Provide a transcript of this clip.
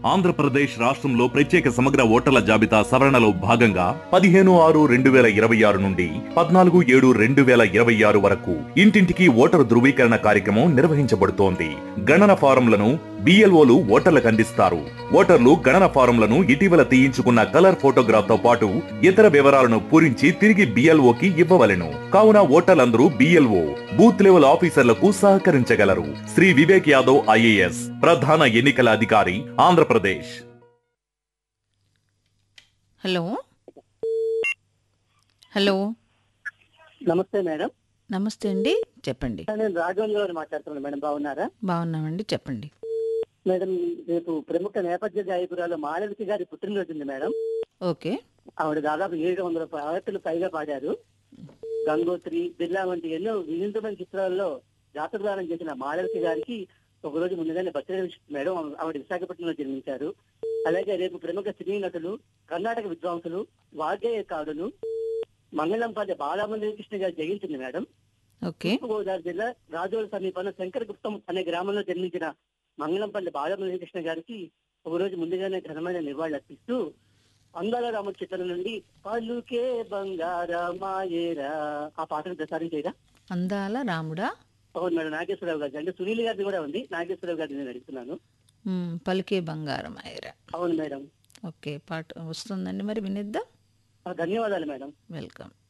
ఆంధ్రప్రదేశ్ రాష్ట్రంలో ప్రత్యేక సమగ్ర ఓటర్ల జాబితా సవరణలో భాగంగా పదిహేను ఆరు రెండు వేల ఇరవై ఆరు నుండి పద్నాలుగు ఏడు రెండు వేల ఇరవై ఆరు వరకు ఇంటింటికి ఓటరు ధృవీకరణ కార్యక్రమం నిర్వహించబడుతోంది గణన ఫారంలను బిఎల్ఓలు ఓటర్లకు అందిస్తారు ఓటర్లు గణన ఫారంలను ఇటీవల తీయించుకున్న కలర్ ఫోటోగ్రాఫ్ తో పాటు ఇతర వివరాలను పూరించి తిరిగి బిఎల్ఓకి ఇవ్వవలెను కావున ఓటర్లందరూ బిఎల్ఓ బూత్ లెవెల్ ఆఫీసర్లకు సహకరించగలరు శ్రీ వివేక్ యాదవ్ ఐఏఎస్ ప్రధాన ఎన్నికల అధికారి ఆంధ్రప్రదేశ్ హలో హలో నమస్తే మేడం నమస్తే అండి చెప్పండి నేను రాఘవేంద్ర గారు మాట్లాడుతున్నాను మేడం బాగున్నారా బాగున్నామండి చెప్పండి మేడం రేపు ప్రముఖ నేపథ్య గాయకురాలు మాళవిక గారి పుట్టినరోజు ఉంది మేడం ఓకే ఆవిడ దాదాపు ఏడు వందల పాటలు పైగా పాడారు గంగోత్రి బిర్లా వంటి ఎన్నో వినూతమైన చిత్రాల్లో జాతకదానం చేసిన మాళవిక గారికి ఒక రోజు ముందుగానే బర్త్డే విష్ మేడం ఆవిడ విశాఖపట్నంలో జన్మించారు అలాగే రేపు ప్రముఖ సినీ నటులు కర్ణాటక విద్వాంసులు వాగ్గేయకారులు మంగళంపాటి బాలామంది కృష్ణ గారు జయించింది మేడం ఓకే తూర్పుగోదావరి జిల్లా రాజోల సమీపంలో శంకరగుప్తం అనే గ్రామంలో జన్మించిన మంగళంపల్లి బాలమురళీకృష్ణ గారికి ఒక రోజు ముందుగానే ఘనమైన నివాళులు అర్పిస్తూ అందాల రామ చిత్రం నుండి పలుకే బంగారమాయేరా ఆ పాటను ప్రసారం చేయరా అందాల రాముడా అవును మేడం నాగేశ్వరరావు గారి అంటే సునీల్ గారిది కూడా ఉంది నాగేశ్వరరావు గారిని నేను అడుగుతున్నాను మ్, పలికే బంగారం అయ్యరా అవును మేడం ఓకే పాట వస్తుందండి మరి వినిద్దాం ఆ, ధన్యవాదాలు మేడం వెల్కమ్